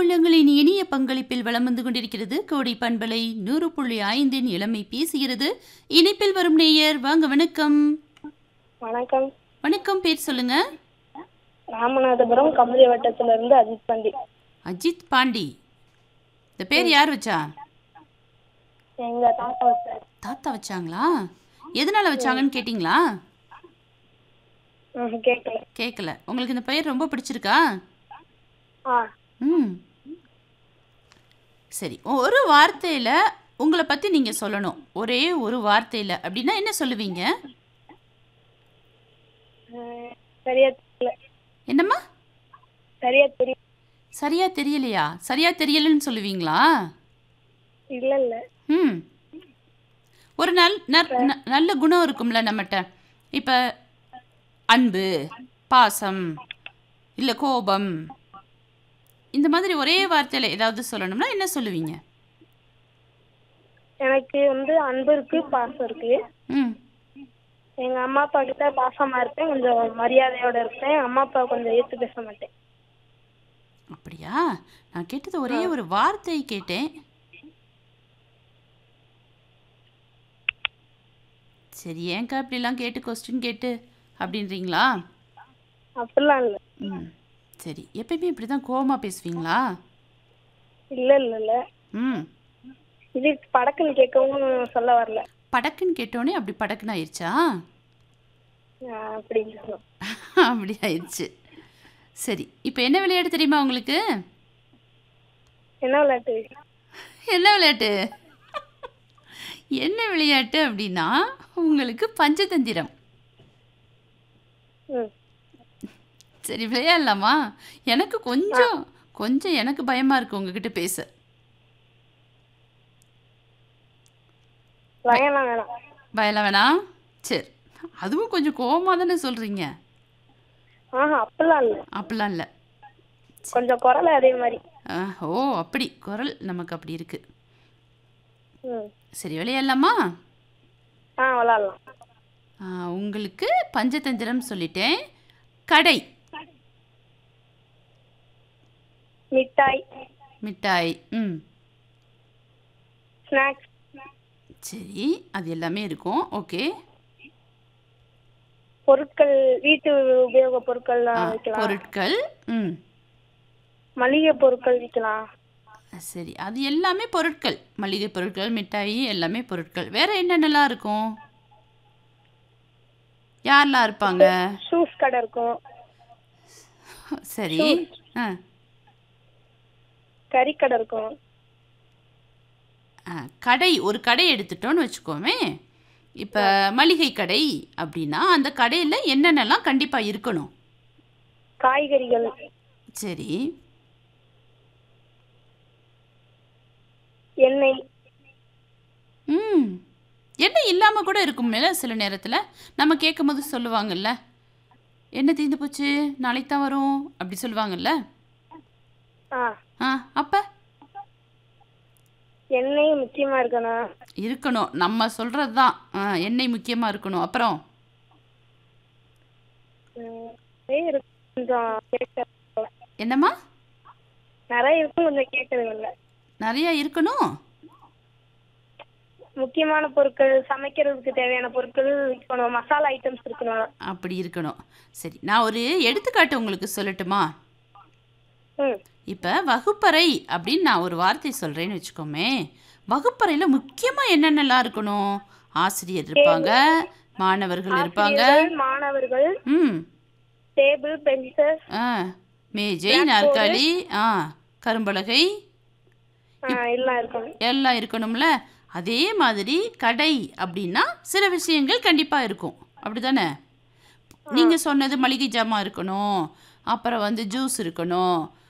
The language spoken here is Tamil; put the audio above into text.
உள்ளங்களின் இனிய பங்களிப்பில் வலம் வந்து கொண்டிருக்கிறது கோடி பண்பலை நூறு புள்ளி ஐந்தின் இளமை பேசுகிறது இனிப்பில் வரும் நேயர் வாங்க வணக்கம் வணக்கம் வணக்கம் பேர் சொல்லுங்க ராமநாதபுரம் கமலி வட்டத்துல இருந்து அஜித் பாண்டி அஜித் பாண்டி இந்த பேர் யார் வச்சா எங்க தாத்தா வச்சாரு தாத்தா வச்சாங்களா எதனால வச்சாங்கன்னு கேட்டிங்களா ம், கேட்கல கேட்கல உங்களுக்கு இந்த பெயர் ரொம்ப பிடிச்சிருக்கா ஆ ம் சரி ஒரு வார்த்தையில் உங்களை பற்றி நீங்கள் சொல்லணும் ஒரே ஒரு வார்த்தையில் அப்படின்னா என்ன சொல்லுவீங்க ம், சரியா தெரியல என்னம்மா சரியா தெரியல சரியா தெரியலையா சரியா தெரியலன்னு சொல்லுவீங்களா இல்ல இல்ல ம் ஒரு நல் நற்- ந- நல்ல குணம் இருக்கும்ல நம்மகிட்ட இப்போ அன்பு பாசம் இல்லை கோபம் இந்த மாதிரி ஒரே வார்த்தையில் ஏதாவது சொல்லணும்னா என்ன சொல்லுவீங்க எனக்கு வந்து அன்பு இருக்கு பாசம் இருக்கு ம் எங்க அம்மா அப்பா கிட்ட பாசமா இருப்பேன் கொஞ்சம் மரியாதையோட இருப்பேன் அம்மா அப்பா கொஞ்சம் ஏத்து பேச மாட்டேன் அப்படியா நான் கேட்டது ஒரே ஒரு வார்த்தை கேட்டேன் சரி ஏன்க்கா இப்படிலாம் கேட்டு கொஸ்டின் கேட்டு அப்படின்றீங்களா அப்படிலாம் இல்ல ம் சரி எப்பயுமே இப்படி தான் கோவமாக பேசுவீங்களா இல்ல இல்ல இல்ல ம் இது படக்குன்னு கேட்கவும் சொல்ல வரல படக்குன்னு கேட்டோடனே அப்படி படக்குன்னு ஆயிடுச்சா ஆ, அப்படின்னு சொல்லணும் அப்படி ஆயிடுச்சு சரி இப்போ என்ன விளையாட்டு தெரியுமா உங்களுக்கு என்ன விளையாட்டு என்ன விளையாட்டு என்ன விளையாட்டு அப்படின்னா உங்களுக்கு பஞ்சதந்திரம் ம் சரி விளையாடலாமா எனக்கு கொஞ்சம் கொஞ்சம் எனக்கு பயமா இருக்கு உங்ககிட்ட பேச வேணாம் வேணாம் பயலாம் வேணாம் சரி அதுவும் கொஞ்சம் கோவமா தானே சொல்றீங்க ஆஹா அப்படிலாம் இல்ல அப்படிலாம் இல்லை கொஞ்சம் குரல் அதே மாதிரி ஓ அப்படி குரல் நமக்கு அப்படி இருக்கு ம் சரி விளையாடலாமா ஆ விளாட்லாம் ஆ, உங்களுக்கு பஞ்சதந்திரம் சொல்லிட்டேன் கடை மிட்டாய் மிட்டாய் ம் ஸ்நாக்ஸ் சரி அது எல்லாமே இருக்கும் ஓகே பொருட்கள் வீட்டு உபயோக பொருட்கள்லாம் ஆ, விற்கலாம் பொருட்கள் ம் மளிகை பொருட்கள் விற்கலாம் சரி அது எல்லாமே பொருட்கள் மளிகை பொருட்கள் மிட்டாய் எல்லாமே பொருட்கள் வேற என்னென்னலாம் இருக்கும் யாரெல்லாம் இருப்பாங்க ஷூஸ் கடை இருக்கும் சரி ஆ கறி கடை இருக்கும் ஆ, கடை ஒரு கடை எடுத்துட்டோன்னு வச்சுக்கோமே இப்போ மளிகை கடை அப்படின்னா அந்த கடையில் என்னென்னலாம் கண்டிப்பாக இருக்கணும் காய்கறிகள் சரி எண்ணெய் ம் எண்ணெய் இல்லாமல் கூட இருக்கும்ல சில நேரத்தில் நம்ம கேட்கும்போது சொல்லுவாங்கல்ல என்ன தீர்ந்து போச்சு நாளைக்கு தான் வரும் அப்படி சொல்லுவாங்கல்ல ஆ ஆ அப்போ எண்ணெய் முக்கியமா இருக்கணும் இருக்கணும் நம்ம சொல்கிறது தான் ஆ எண்ணெய் முக்கியமாக இருக்கணும் அப்புறம் ம், நிறைய இருக்கு கொஞ்சம் கேட்க என்னம்மா நிறைய இருக்கும் கொஞ்சம் கேட்கறது இல்லை நிறையா இருக்கணும் முக்கியமான பொருட்கள் சமைக்கிறதுக்கு தேவையான பொருட்கள் இருக்கணும் மசாலா ஐட்டம்ஸ் இருக்கணும் அப்படி இருக்கணும் சரி நான் ஒரு எடுத்துக்காட்டு உங்களுக்கு சொல்லட்டுமா ம் இப்போ வகுப்பறை அப்படின்னு நான் ஒரு வார்த்தை சொல்கிறேன்னு வச்சுக்கோமே வகுப்பறையில் முக்கியமாக என்னென்னலாம் இருக்கணும் ஆசிரியர் இருப்பாங்க மாணவர்கள் இருப்பாங்க ஆசிரியர்கள், மாணவர்கள் ம் டேபிள் பென்சஸ் ஆ மேஜை நாற்காலி ஆ கரும்பலகை எல்லாம் இருக்கணும் எல்லாம் இருக்கணும்ல அதே மாதிரி கடை அப்படின்னா சில விஷயங்கள் கண்டிப்பாக இருக்கும் அப்படி தானே நீங்கள் சொன்னது மளிகை ஜாமான் இருக்கணும் அப்புறம் வந்து ஜூஸ் இருக்கணும்